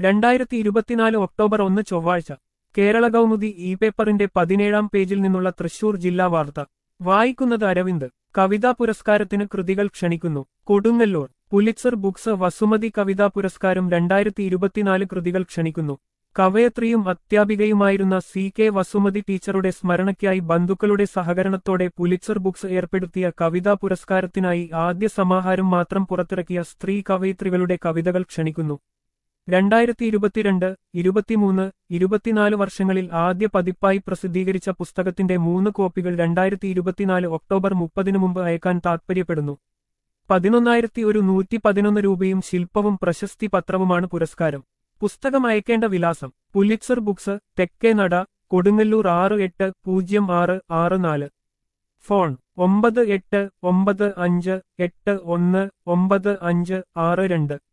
രണ്ടായിരത്തി ഇരുപത്തിനാല് ഒക്ടോബർ ഒന്ന് ചൊവ്വാഴ്ച കേരള കൗമുദി ഇ പേപ്പറിന്റെ പതിനേഴാം പേജിൽ നിന്നുള്ള തൃശൂർ ജില്ലാ വാർത്ത വായിക്കുന്നത് അരവിന്ദ് കവിതാ പുരസ്കാരത്തിന് കൃതികൾ ക്ഷണിക്കുന്നു കൊടുങ്ങല്ലൂർ പുലിറ്റ്സർ ബുക്സ് വസുമതി കവിതാ പുരസ്കാരം രണ്ടായിരത്തി ഇരുപത്തിനാല് കൃതികൾ ക്ഷണിക്കുന്നു കവയത്രിയും അധ്യാപികയുമായിരുന്ന സി കെ വസുമതി ടീച്ചറുടെ സ്മരണയ്ക്കായി ബന്ധുക്കളുടെ സഹകരണത്തോടെ പുലിറ്റ്സർ ബുക്സ് ഏർപ്പെടുത്തിയ കവിതാ പുരസ്കാരത്തിനായി ആദ്യ സമാഹാരം മാത്രം പുറത്തിറക്കിയ സ്ത്രീ കവയിത്രികളുടെ കവിതകൾ ക്ഷണിക്കുന്നു രണ്ടായിരത്തി ഇരുപത്തിരണ്ട് ഇരുപത്തിമൂന്ന് ഇരുപത്തിനാല് വർഷങ്ങളിൽ ആദ്യ പതിപ്പായി പ്രസിദ്ധീകരിച്ച പുസ്തകത്തിന്റെ മൂന്ന് കോപ്പികൾ രണ്ടായിരത്തി ഇരുപത്തിനാല് ഒക്ടോബർ മുപ്പതിനു മുമ്പ് അയക്കാൻ താൽപ്പര്യപ്പെടുന്നു പതിനൊന്നായിരത്തി ഒരു നൂറ്റി പതിനൊന്ന് രൂപയും ശില്പവും പ്രശസ്തി പത്രവുമാണ് പുരസ്കാരം പുസ്തകം അയക്കേണ്ട വിലാസം പുലിറ്റ്സർ ബുക്സ് തെക്കേ നട കൊടുങ്ങല്ലൂർ ആറ് എട്ട് പൂജ്യം ആറ് ആറ് നാല് ഫോൺ ഒമ്പത് എട്ട് ഒമ്പത് അഞ്ച് എട്ട് ഒന്ന് ഒമ്പത് അഞ്ച് ആറ് രണ്ട്